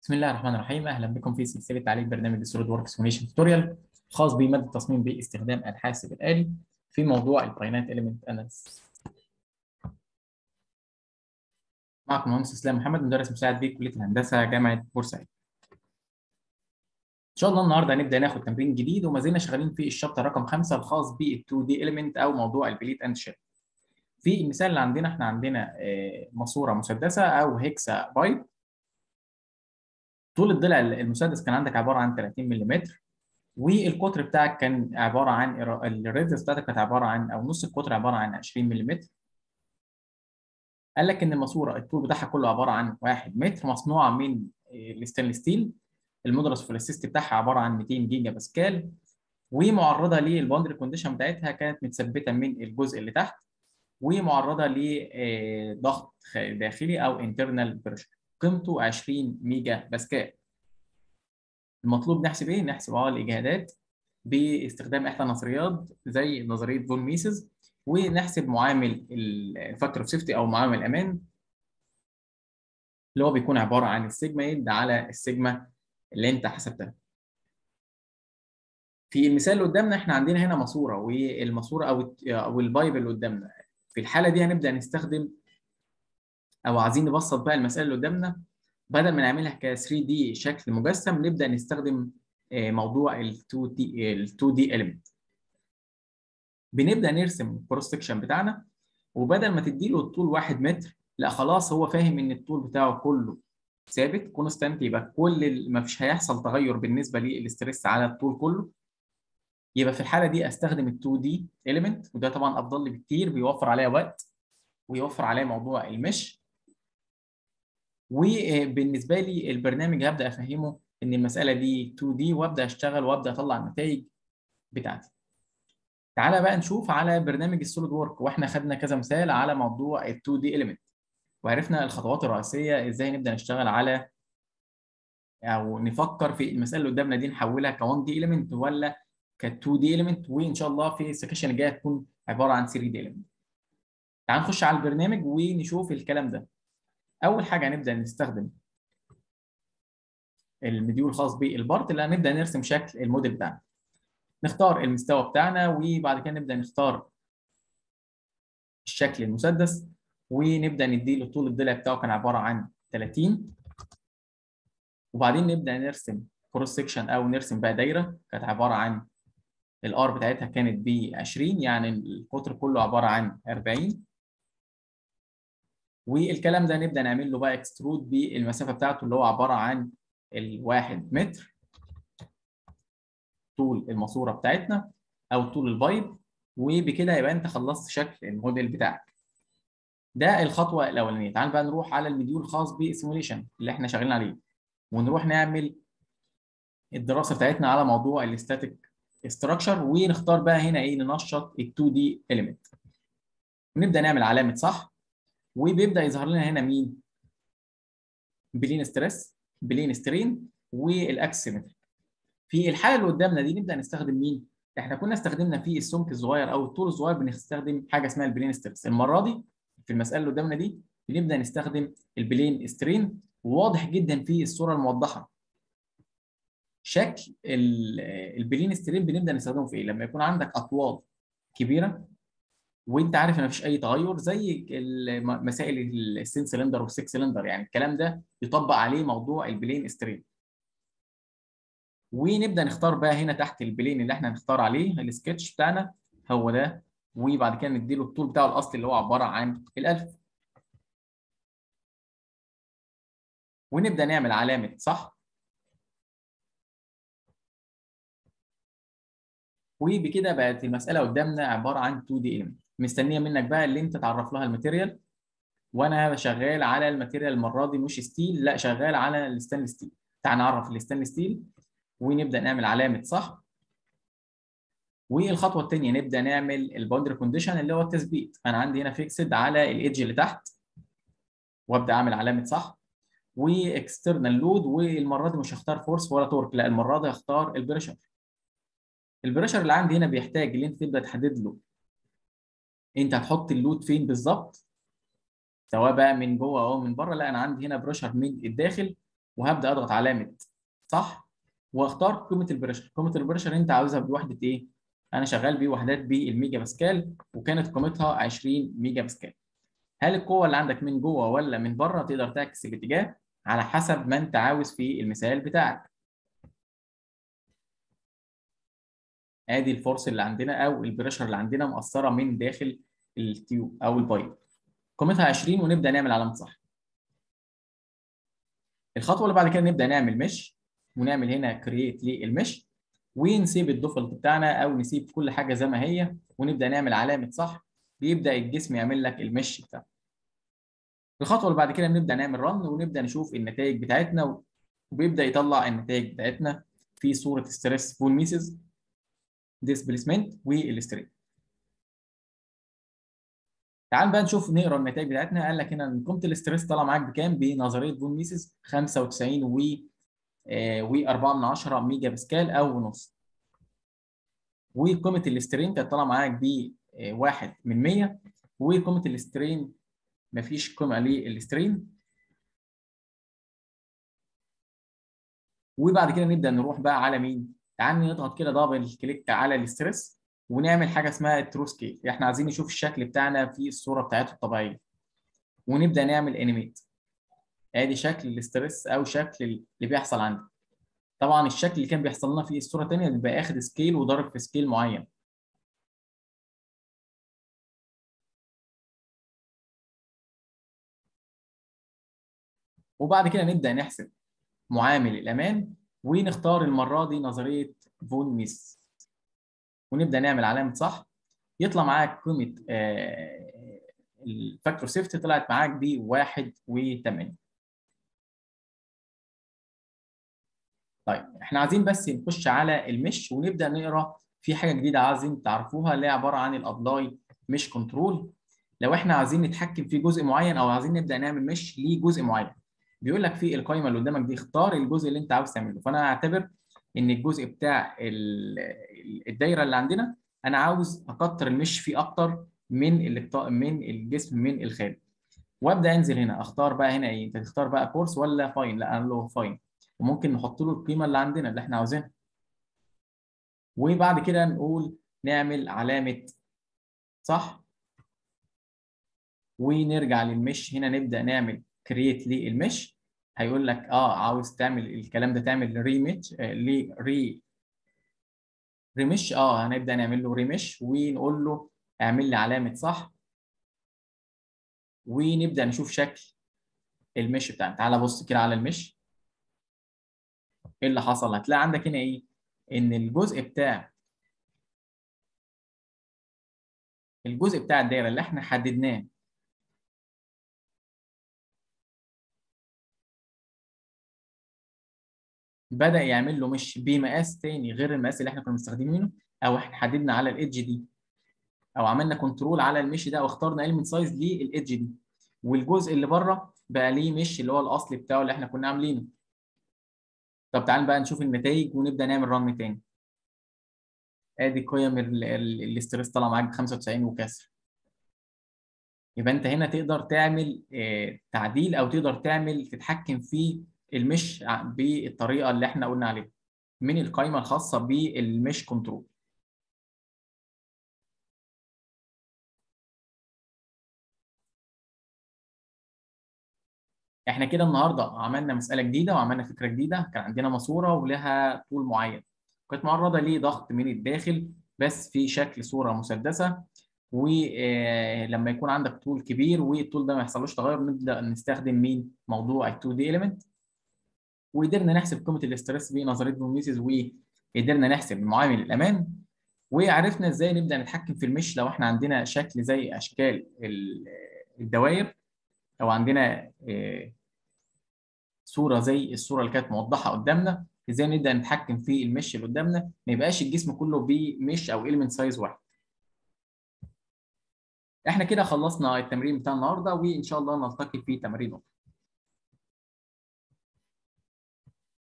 بسم الله الرحمن الرحيم اهلا بكم في سلسله تعليق برنامج سوليد وركس فورميشن توتوريال خاص بماده التصميم باستخدام الحاسب الالي في موضوع الفاينانت اليمنت اناليسيس معكم مهندس اسلام محمد مدرس مساعد بكليه الهندسه جامعه بورسعيد ان شاء الله النهارده هنبدا ناخد تمرين جديد وما زلنا شغالين في الشابتر رقم 5 الخاص بال 2 دي اليمنت او موضوع البليت اند شيب في المثال اللي عندنا احنا عندنا ماسوره مسدسه او هيكسا بايب طول الضلع المسدس كان عندك عباره عن 30 ملم والقطر بتاعك كان عباره عن الريدس بتاعتك كانت عباره عن او نص القطر عباره عن 20 ملم قال لك ان الماسوره الطول بتاعها كله عباره عن 1 متر مصنوعه من الستانلس ستيل المودولس فلاسيستي بتاعها عباره عن 200 جيجا باسكال ومعرضه للباوندري كونديشن بتاعتها كانت متثبته من الجزء اللي تحت ومعرضه لضغط داخلي او انترنال بريشر قيمته 20 ميجا باسكال المطلوب نحسب ايه؟ نحسب اه الاجهادات باستخدام احدى النظريات زي نظريه فون ميسز ونحسب معامل الفاكتور اوف سيفتي او معامل الامان اللي هو بيكون عباره عن السيجما يد على السيجما اللي انت حسبتها. في المثال اللي قدامنا احنا عندنا هنا ماسوره والماسوره او او البايب اللي قدامنا في الحاله دي هنبدا نستخدم او عايزين نبسط بقى المساله اللي قدامنا بدل ما نعملها ك 3 دي شكل مجسم نبدا نستخدم موضوع ال 2 دي ال 2 دي element بنبدا نرسم الكروس سكشن بتاعنا وبدل ما تديله الطول 1 متر لا خلاص هو فاهم ان الطول بتاعه كله ثابت كونستانت يبقى كل ما فيش هيحصل تغير بالنسبه للاستريس على الطول كله يبقى في الحاله دي استخدم ال 2 دي element وده طبعا افضل لي بكتير بيوفر عليا وقت ويوفر عليا موضوع المش وبالنسبه لي البرنامج هبدا افهمه ان المساله دي 2 دي وابدا اشتغل وابدا اطلع النتائج بتاعتي. تعالى بقى نشوف على برنامج السوليد وورك واحنا خدنا كذا مثال على موضوع ال 2 دي element وعرفنا الخطوات الرئيسيه ازاي نبدا نشتغل على او نفكر في المساله اللي قدامنا دي نحولها ك 1 دي element ولا ك 2 دي element وان شاء الله في السكشن الجايه تكون عباره عن 3 دي element. تعال نخش على البرنامج ونشوف الكلام ده. اول حاجه هنبدا نستخدم المديول الخاص بالبارت اللي هنبدا نرسم شكل الموديل بتاعنا نختار المستوى بتاعنا وبعد كده نبدا نختار الشكل المسدس ونبدا نديله طول الضلع بتاعه كان عباره عن 30 وبعدين نبدا نرسم كروس سكشن او نرسم بقى دايره كانت عباره عن الار بتاعتها كانت ب 20 يعني القطر كله عباره عن 40 والكلام ده نبدا نعمل له بقى اكسترود بالمسافه بتاعته اللي هو عباره عن الواحد متر طول الماسوره بتاعتنا او طول البايب وبكده يبقى انت خلصت شكل الموديل بتاعك ده الخطوه الاولانيه تعال بقى نروح على المديول الخاص بالسيموليشن اللي احنا شغالين عليه ونروح نعمل الدراسه بتاعتنا على موضوع الاستاتيك استراكشر ونختار بقى هنا ايه ننشط ال 2 دي اليمنت ونبدا نعمل علامه صح وبيبدا يظهر لنا هنا مين؟ بلين ستريس بلين سترين والاكسيمتريك. في الحاله اللي قدامنا دي نبدا نستخدم مين؟ احنا كنا استخدمنا في السمك الصغير او الطول الصغير بنستخدم حاجه اسمها البلين ستريس، المره دي في المساله اللي قدامنا دي بنبدا نستخدم البلين سترين وواضح جدا في الصوره الموضحه. شكل البلين سترين بنبدا نستخدمه في ايه؟ لما يكون عندك اطوال كبيره وانت عارف ان مفيش اي تغير زي مسائل السين سلندر والسكس سلندر يعني الكلام ده يطبق عليه موضوع البلين سترين ونبدا نختار بقى هنا تحت البلين اللي احنا هنختار عليه السكتش بتاعنا هو ده وبعد كده نديله الطول بتاعه الاصلي اللي هو عباره عن الالف ونبدا نعمل علامه صح وبكده بقت المساله قدامنا عباره عن 2 دي element مستنيه منك بقى اللي انت تعرف لها الماتيريال وانا شغال على الماتيريال المره دي مش ستيل لا شغال على الستانلس ستيل تعال نعرف الستانلس ستيل ونبدا نعمل علامه صح والخطوه الثانيه نبدا نعمل الباوندري كونديشن اللي هو التثبيت انا عندي هنا فيكسد على الايدج اللي تحت وابدا اعمل علامه صح واكسترنال لود والمره دي مش هختار فورس ولا تورك لا المره دي هختار البريشر البريشر اللي عندي هنا بيحتاج ان انت تبدا تحدد له انت هتحط اللود فين بالظبط سواء بقى من جوه او من بره لا انا عندي هنا بريشر من الداخل وهبدا اضغط علامه صح واختار قيمه البريشر قيمه البريشر انت عاوزها بوحده ايه انا شغال بوحدات بالميجا باسكال وكانت قيمتها 20 ميجا باسكال هل القوه اللي عندك من جوه ولا من بره تقدر تعكس الاتجاه على حسب ما انت عاوز في المثال بتاعك ادي الفورس اللي عندنا او البريشر اللي عندنا مأثره من داخل التيوب او البايب قيمتها 20 ونبدا نعمل علامه صح الخطوه اللي بعد كده نبدا نعمل مش ونعمل هنا كرييت للمش ونسيب الديفولت بتاعنا او نسيب كل حاجه زي ما هي ونبدا نعمل علامه صح بيبدا الجسم يعمل لك المش بتاعه الخطوه اللي بعد كده نبدا نعمل رن ونبدا نشوف النتائج بتاعتنا وبيبدا يطلع النتائج بتاعتنا في صوره ستريس فول ميسز ديسبيسمنت والسترين تعال بقى نشوف نقرا النتائج بتاعتنا قال لك هنا ان قيمه الاستريس طالعه معاك بكام بنظريه فون ميسز 95 و و4 من 10 ميجا باسكال او نص وقيمه الاسترين كانت طالعه معاك ب 1 من 100 وقيمه الاسترين مفيش قيمه للاسترين وبعد كده نبدا نروح بقى على مين؟ تعال نضغط كده دبل كليك على الاستريس ونعمل حاجه اسمها الترو سكيل احنا عايزين نشوف الشكل بتاعنا في الصوره بتاعته الطبيعيه ونبدا نعمل انيميت ادي شكل الاستريس او شكل اللي بيحصل عندي طبعا الشكل اللي كان بيحصل لنا في الصوره الثانيه بيبقى اخد سكيل وضارب في سكيل معين وبعد كده نبدا نحسب معامل الامان ونختار المره دي نظريه فون ميس ونبدا نعمل علامه صح يطلع معاك قيمه الفاكتور سيفتي طلعت معاك ب 1 و8 طيب احنا عايزين بس نخش على المش ونبدا نقرا في حاجه جديده عايزين تعرفوها اللي هي عباره عن الابلاي مش كنترول لو احنا عايزين نتحكم في جزء معين او عايزين نبدا نعمل مش لجزء معين بيقول لك في القائمه اللي قدامك دي اختار الجزء اللي انت عاوز تعمله فانا هعتبر ان الجزء بتاع الدايره اللي عندنا انا عاوز اكتر المش فيه اكتر من من الجسم من الخارج وابدا انزل هنا اختار بقى هنا ايه انت تختار بقى كورس ولا فاين لا انا له فاين وممكن نحط له القيمه اللي عندنا اللي احنا عاوزينها وبعد كده نقول نعمل علامه صح ونرجع للمش هنا نبدا نعمل كرييت للمش هيقول لك اه عاوز تعمل الكلام ده تعمل ريميش آه ري ريمش اه هنبدا نعمل له ريمش ونقول له اعمل لي علامه صح ونبدا نشوف شكل المش بتاعنا تعالى بص كده على المش ايه اللي حصل هتلاقي عندك هنا ايه ان الجزء بتاع الجزء بتاع الدايره اللي احنا حددناه بدا يعمل له مش بمقاس تاني غير المقاس اللي احنا كنا مستخدمينه او احنا حددنا على الايدج دي او عملنا كنترول على المش ده واخترنا element سايز للايدج دي والجزء اللي بره بقى ليه مش اللي هو الاصلي بتاعه اللي احنا كنا عاملينه طب تعال بقى نشوف النتائج ونبدا نعمل رن تاني ادي قيم الاستريس طالعه معاك ب 95 وكسر يبقى انت هنا تقدر تعمل تعديل او تقدر تعمل تتحكم في المش بالطريقه اللي احنا قلنا عليها من القائمه الخاصه بالمش كنترول احنا كده النهارده عملنا مساله جديده وعملنا فكره جديده كان عندنا ماسوره ولها طول معين كانت معرضه لضغط من الداخل بس في شكل صوره مسدسه ولما يكون عندك طول كبير والطول ده ما يحصلوش تغير نبدا نستخدم مين موضوع ال 2 دي element وقدرنا نحسب قيمه الاسترس بنظريه فون ميسز وقدرنا نحسب معامل الامان وعرفنا ازاي نبدا نتحكم في المش لو احنا عندنا شكل زي اشكال الدوائر او عندنا صوره زي الصوره اللي كانت موضحه قدامنا ازاي نبدا نتحكم في المش اللي قدامنا ما يبقاش الجسم كله بمش او element سايز واحد احنا كده خلصنا التمرين بتاع النهارده وان شاء الله نلتقي في تمرين اخر